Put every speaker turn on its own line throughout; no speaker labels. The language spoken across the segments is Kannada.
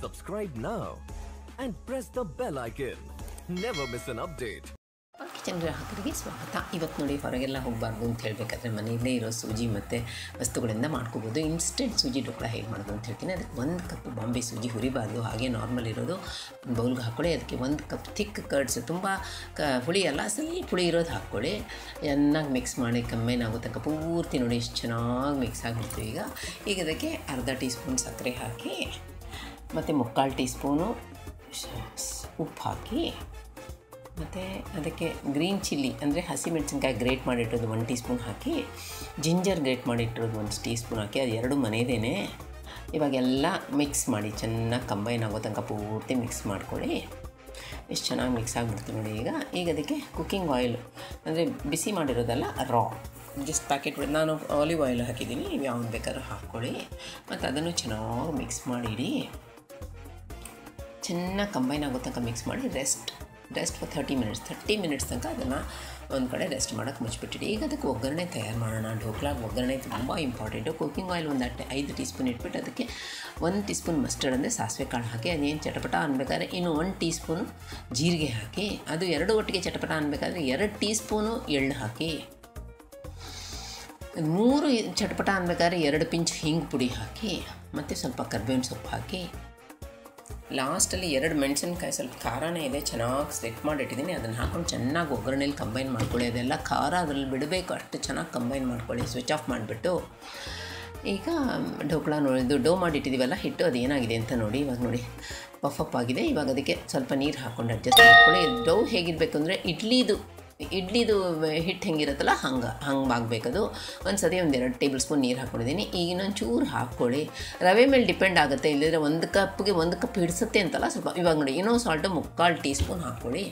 Subscribe now and press the bell icon. Never miss an update.
Kitchen ಗ್ರಾಹಕರಿಗೆ ಸ್ವಾಗತ ಇವತ್ತು ನೋಡಿ ಹೊರಗೆಲ್ಲ ಹೋಗಬಾರ್ದು ಅಂತ ಹೇಳಬೇಕಾದ್ರೆ ಮನೆಯಲ್ಲೇ ಇರೋ ಸೂಜಿ ಮತ್ತು ವಸ್ತುಗಳಿಂದ ಮಾಡ್ಕೋಬೋದು ಇನ್ಸ್ಟೆಂಟ್ ಸೂಜಿ ಡೊಕ್ಳ ಹೇಗೆ ಮಾಡೋದು ಅಂತ ಹೇಳ್ತೀನಿ ಅದಕ್ಕೆ ಒಂದು ಕಪ್ ಬಾಂಬೆ ಸೂಜಿ ಹುರಿಬಾರ್ದು ಹಾಗೆ ನಾರ್ಮಲ್ ಇರೋದು ಬೌಲ್ಗೆ ಹಾಕ್ಕೊಳ್ಳಿ ಅದಕ್ಕೆ ಒಂದು ಕಪ್ ಥಿಕ್ ಕರ್ಡ್ಸ್ ತುಂಬ ಕ ಹುಳಿ ಅಲ್ಲ ಸ್ವಲ್ಪ ಹುಳಿ ಇರೋದು ಹಾಕ್ಕೊಳ್ಳಿ ಚೆನ್ನಾಗಿ ಮಿಕ್ಸ್ ಮಾಡಿ ಕಮ್ಮಿನ ಆಗೋ ತನಕ ಪೂರ್ತಿ ನೋಡಿ ಎಷ್ಟು ಚೆನ್ನಾಗಿ ಮಿಕ್ಸ್ ಆಗಿಬಿಡ್ತೀವಿ ಈಗ ಈಗ ಅದಕ್ಕೆ ಅರ್ಧ ಟೀ ಸ್ಪೂನ್ ಸಕ್ಕರೆ ಹಾಕಿ ಮತ್ತು ಮುಕ್ಕಾಲು ಟೀ ಸ್ಪೂನು ಉಪ್ಪು ಹಾಕಿ ಮತ್ತು ಅದಕ್ಕೆ ಗ್ರೀನ್ ಚಿಲ್ಲಿ ಅಂದರೆ ಹಸಿಮೆಣಸಿನ್ಕಾಯಿ ಗ್ರೇಟ್ ಮಾಡಿಟ್ಟಿರೋದು ಒಂದು ಟೀ ಸ್ಪೂನ್ ಹಾಕಿ ಜಿಂಜರ್ ಗ್ರೇಟ್ ಮಾಡಿಟ್ಟಿರೋದು ಒಂದು ಟೀ ಸ್ಪೂನ್ ಹಾಕಿ ಅದು ಎರಡು ಮನೆಯದೇ ಇವಾಗೆಲ್ಲ ಮಿಕ್ಸ್ ಮಾಡಿ ಚೆನ್ನಾಗಿ ಕಂಬೈನ್ ಆಗೋ ತನಕ ಪೂರ್ತಿ ಮಿಕ್ಸ್ ಮಾಡ್ಕೊಳ್ಳಿ ಎಷ್ಟು ಚೆನ್ನಾಗಿ ಮಿಕ್ಸ್ ಆಗಿಬಿಡ್ತು ನೋಡಿ ಈಗ ಈಗ ಅದಕ್ಕೆ ಕುಕ್ಕಿಂಗ್ ಆಯಿಲ್ ಅಂದರೆ ಬಿಸಿ ಮಾಡಿರೋದಲ್ಲ ರಾ ಜಸ್ಟ್ ಪ್ಯಾಕೆಟ್ ನಾನು ಆಲಿವ್ ಆಯಿಲ್ ಹಾಕಿದ್ದೀನಿ ನೀವು ಯಾವ್ದು ಬೇಕಾದ್ರೂ ಹಾಕ್ಕೊಳ್ಳಿ ಮತ್ತು ಅದನ್ನು ಚೆನ್ನಾಗಿ ಮಿಕ್ಸ್ ಮಾಡಿಡಿ ಚೆನ್ನಾಗಿ ಕಂಬೈನ್ ಆಗೋ ತನಕ ಮಿಕ್ಸ್ ಮಾಡಿ rest rest for thirty minutes thirty minutes ತನಕ ಅದನ್ನು ಒಂದು ಕಡೆ ರೆಸ್ಟ್ ಮಾಡೋಕ್ಕೆ ಮುಚ್ಚಿಬಿಟ್ಟಿಡಿ ಈಗ ಅದಕ್ಕೆ ಒಗ್ಗರಣೆ ತಯಾರು ಮಾಡೋಣ ಢೋಕ್ಲಾಗ್ ಒಗ್ಗರಣೆ ತುಂಬ ಇಂಪಾರ್ಟೆಂಟು ಕುಕ್ಕಿಂಗ್ ಆಯಿಲ್ ಒಂದು ಅಟ್ಟೆ ಐದು ಟೀ ಸ್ಪೂನ್ ಇಟ್ಬಿಟ್ಟು ಅದಕ್ಕೆ ಒಂದು ಟೀ ಸ್ಪೂನ್ ಮಸ್ಟರ್ಡ್ ಅಂದರೆ ಸಾಸಿವೆ ಕಾಳು ಹಾಕಿ ಅದೇನು ಚಟಪಟ ಅನ್ಬೇಕಾದ್ರೆ ಇನ್ನು ಒಂದು ಟೀ ಸ್ಪೂನು ಜೀರಿಗೆ ಹಾಕಿ ಅದು ಎರಡು ಒಟ್ಟಿಗೆ ಚಟಪಟ ಅನ್ಬೇಕಾದ್ರೆ ಎರಡು ಟೀ ಸ್ಪೂನು ಎಳ್ಳು ಹಾಕಿ ಮೂರು ಚಟಪಟ ಅನ್ಬೇಕಾದ್ರೆ ಎರಡು ಪಿಂಚ್ ಹಿಂಗೆ ಪುಡಿ ಹಾಕಿ ಮತ್ತು ಸ್ವಲ್ಪ ಕರ್ಬೇವಿನ ಸೊಪ್ಪು ಹಾಕಿ ಲಾಸ್ಟಲ್ಲಿ ಎರಡು ಮೆಣಸಿನ್ಕಾಯಿ ಸ್ವಲ್ಪ ಖಾರನೇ ಇದೆ ಚೆನ್ನಾಗಿ ಸೆಟ್ ಮಾಡಿಟ್ಟಿದ್ದೀನಿ ಅದನ್ನು ಹಾಕೊಂಡು ಚೆನ್ನಾಗಿ ಒಗ್ಗರಣೆಲಿ ಕಂಬೈನ್ ಮಾಡ್ಕೊಳ್ಳಿ ಅದೆಲ್ಲ ಖಾರ ಅದರಲ್ಲಿ ಬಿಡಬೇಕು ಅಷ್ಟು ಚೆನ್ನಾಗಿ ಕಂಬೈನ್ ಮಾಡ್ಕೊಳ್ಳಿ ಸ್ವಿಚ್ ಆಫ್ ಮಾಡಿಬಿಟ್ಟು ಈಗ ಢೋಕ್ಳ ನೋಡಿದ್ದು ಡೋ ಮಾಡಿಟ್ಟಿದ್ದೀವಲ್ಲ ಹಿಟ್ಟು ಅದು ಏನಾಗಿದೆ ಅಂತ ನೋಡಿ ಇವಾಗ ನೋಡಿ ಪಫ್ ಅಪ್ ಆಗಿದೆ ಇವಾಗ ಅದಕ್ಕೆ ಸ್ವಲ್ಪ ನೀರು ಹಾಕ್ಕೊಂಡು ಅಡ್ಜಸ್ಟ್ ಮಾಡ್ಕೊಳ್ಳಿ ಡೋ ಹೇಗಿರಬೇಕು ಅಂದರೆ ಇಡ್ಲಿದು ಇಡ್ಲಿದು ಹಿಟ್ಟು ಹೆಂಗಿರುತ್ತಲ್ಲ ಹಂಗೆ ಹಂಗೆ ಆಗಬೇಕದು ಒಂದು ಸತಿ ಒಂದು ಎರಡು ಟೇಬಲ್ ಸ್ಪೂನ್ ನೀರು ಹಾಕ್ಕೊಂಡಿದ್ದೀನಿ ಈಗ ಇನ್ನೊಂದು ಚೂರು ಹಾಕ್ಕೊಳ್ಳಿ ರವೆ ಮೇಲೆ ಡಿಪೆಂಡ್ ಆಗುತ್ತೆ ಇಲ್ಲದ್ರೆ ಒಂದು ಕಪ್ಗೆ ಒಂದು ಕಪ್ ಹಿಡಿಸುತ್ತೆ ಅಂತಲ್ಲ ಸ್ವಲ್ಪ ಇವಾಗ ನೋಡಿ ಇನ್ನೂ ಸಾಲ್ಟು ಮುಕ್ಕಾಲು ಟೀ ಸ್ಪೂನ್ ಹಾಕ್ಕೊಳ್ಳಿ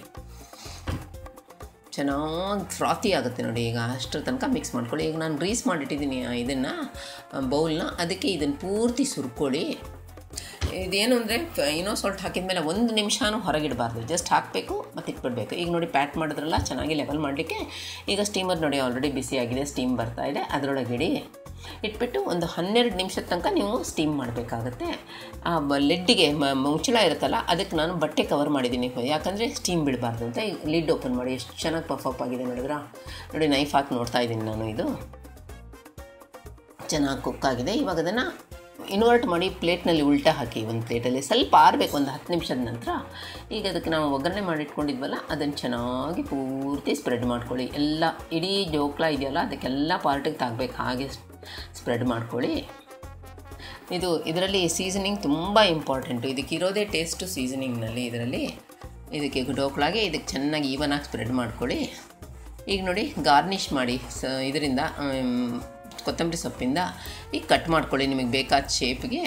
ಚೆನ್ನಾಗಿ ಫ್ರಾತಿ ಆಗುತ್ತೆ ನೋಡಿ ಈಗ ಅಷ್ಟರ ತನಕ ಮಿಕ್ಸ್ ಮಾಡ್ಕೊಳ್ಳಿ ಈಗ ನಾನು ಗ್ರೀಸ್ ಮಾಡಿಟ್ಟಿದ್ದೀನಿ ಇದನ್ನು ಬೌಲ್ನ ಅದಕ್ಕೆ ಇದನ್ನು ಪೂರ್ತಿ ಸುರ್ಕೊಳ್ಳಿ ಇದೇನು ಅಂದರೆ ಇನ್ನೋ ಸಾಲ್ಟ್ ಹಾಕಿದ ಮೇಲೆ ಒಂದು ನಿಮಿಷನೂ ಹೊರಗಿಡಬಾರ್ದು ಜಸ್ಟ್ ಹಾಕಬೇಕು ಮತ್ತು ಇಟ್ಬಿಡಬೇಕು ಈಗ ನೋಡಿ ಪ್ಯಾಟ್ ಮಾಡಿದ್ರಲ್ಲ ಚೆನ್ನಾಗಿ ಲೆವೆಲ್ ಮಾಡಲಿಕ್ಕೆ ಈಗ ಸ್ಟೀಮರ್ ನೋಡಿ ಆಲ್ರೆಡಿ ಬಿಸಿಯಾಗಿದೆ ಸ್ಟೀಮ್ ಬರ್ತಾ ಇದೆ ಅದರೊಳಗೆ ಇಡಿ ಇಟ್ಬಿಟ್ಟು ಒಂದು ಹನ್ನೆರಡು ನಿಮಿಷದ ತನಕ ನೀವು ಸ್ಟೀಮ್ ಮಾಡಬೇಕಾಗತ್ತೆ ಆ ಬ ಲಿಡ್ಡಿಗೆ ಮುಚ್ಚಳ ಇರುತ್ತಲ್ಲ ಅದಕ್ಕೆ ನಾನು ಬಟ್ಟೆ ಕವರ್ ಮಾಡಿದ್ದೀನಿ ಯಾಕಂದರೆ ಸ್ಟೀಮ್ ಬಿಡಬಾರ್ದು ಅಂತ ಈಗ ಲಿಡ್ ಓಪನ್ ಮಾಡಿ ಎಷ್ಟು ಚೆನ್ನಾಗಿ ಪಫ್ ಅಪ್ ಆಗಿದೆ ನೋಡಿದ್ರಾ ನೋಡಿ ನೈಫ್ ಹಾಕಿ ನೋಡ್ತಾ ಇದ್ದೀನಿ ನಾನು ಇದು ಚೆನ್ನಾಗಿ ಕುಕ್ ಆಗಿದೆ ಇವಾಗ ಅದನ್ನು ಇನ್ವರ್ಟ್ ಮಾಡಿ ಪ್ಲೇಟ್ನಲ್ಲಿ ಉಲ್ಟಾ ಹಾಕಿ ಒಂದು ಪ್ಲೇಟಲ್ಲಿ ಸ್ವಲ್ಪ ಆರಬೇಕು ಒಂದು ಹತ್ತು ನಿಮಿಷದ ನಂತರ ಈಗ ಅದಕ್ಕೆ ನಾವು ಒಗ್ಗರಣೆ ಮಾಡಿಟ್ಕೊಂಡಿದ್ವಲ್ಲ ಅದನ್ನು ಚೆನ್ನಾಗಿ ಪೂರ್ತಿ ಸ್ಪ್ರೆಡ್ ಮಾಡ್ಕೊಳ್ಳಿ ಎಲ್ಲ ಇಡೀ ಜೋಕ್ಲ ಇದೆಯಲ್ಲ ಅದಕ್ಕೆಲ್ಲ ಪಾರ್ಟಿಗೆ ತಾಗಬೇಕು ಹಾಗೆ ಸ್ಪ್ರೆಡ್ ಮಾಡ್ಕೊಳ್ಳಿ ಇದು ಇದರಲ್ಲಿ ಸೀಸನಿಂಗ್ ತುಂಬ ಇಂಪಾರ್ಟೆಂಟು ಇದಕ್ಕೆ ಇರೋದೇ ಟೇಸ್ಟು ಸೀಸನಿಂಗ್ನಲ್ಲಿ ಇದರಲ್ಲಿ ಇದಕ್ಕೆ ಡೋಕ್ಲಾಗೆ ಇದಕ್ಕೆ ಚೆನ್ನಾಗಿ ಈವನಾಗಿ ಸ್ಪ್ರೆಡ್ ಮಾಡ್ಕೊಳ್ಳಿ ಈಗ ನೋಡಿ ಗಾರ್ನಿಷ್ ಮಾಡಿ ಸ ಇದರಿಂದ ಕೊತ್ತಂಬರಿ ಸೊಪ್ಪಿಂದ ಈಗ ಕಟ್ ಮಾಡ್ಕೊಳ್ಳಿ ನಿಮಗೆ ಬೇಕಾದ ಶೇಪ್ಗೆ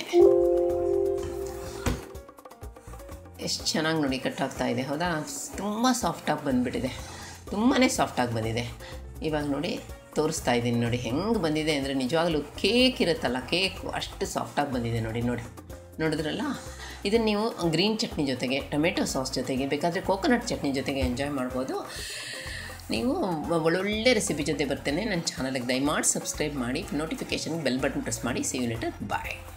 ಎಷ್ಟು ಚೆನ್ನಾಗಿ ನೋಡಿ ಕಟ್ ಆಗ್ತಾ ಇದೆ ಹೌದಾ ತುಂಬ ಸಾಫ್ಟಾಗಿ ಬಂದುಬಿಟ್ಟಿದೆ ತುಂಬಾ ಸಾಫ್ಟಾಗಿ ಬಂದಿದೆ ಇವಾಗ ನೋಡಿ ತೋರಿಸ್ತಾ ಇದ್ದೀನಿ ನೋಡಿ ಹೆಂಗೆ ಬಂದಿದೆ ಅಂದರೆ ನಿಜವಾಗ್ಲೂ ಕೇಕ್ ಇರುತ್ತಲ್ಲ ಕೇಕ್ ಅಷ್ಟು ಸಾಫ್ಟಾಗಿ ಬಂದಿದೆ ನೋಡಿ ನೋಡಿ ನೋಡಿದ್ರಲ್ಲ ಇದನ್ನು ನೀವು ಗ್ರೀನ್ ಚಟ್ನಿ ಜೊತೆಗೆ ಟೊಮೆಟೊ ಸಾಸ್ ಜೊತೆಗೆ ಬೇಕಾದರೆ ಕೋಕೋನಟ್ ಚಟ್ನಿ ಜೊತೆಗೆ ಎಂಜಾಯ್ ಮಾಡ್ಬೋದು ನೀವು ಒಳ್ಳೊಳ್ಳೆ ರೆಸಿಪಿ ಜೊತೆ ಬರ್ತೇನೆ ನನ್ನ ಚಾನಲ್ಗೆ ದಯಮಾಡಿ ಸಬ್ಸ್ಕ್ರೈಬ್ ಮಾಡಿ ನೋಟಿಫಿಕೇಷನ್ ಬೆಲ್ ಬಟನ್ ಪ್ರೆಸ್ ಮಾಡಿ ಸಿ ಯು ಲೆಟರ್ ಬಾಯ್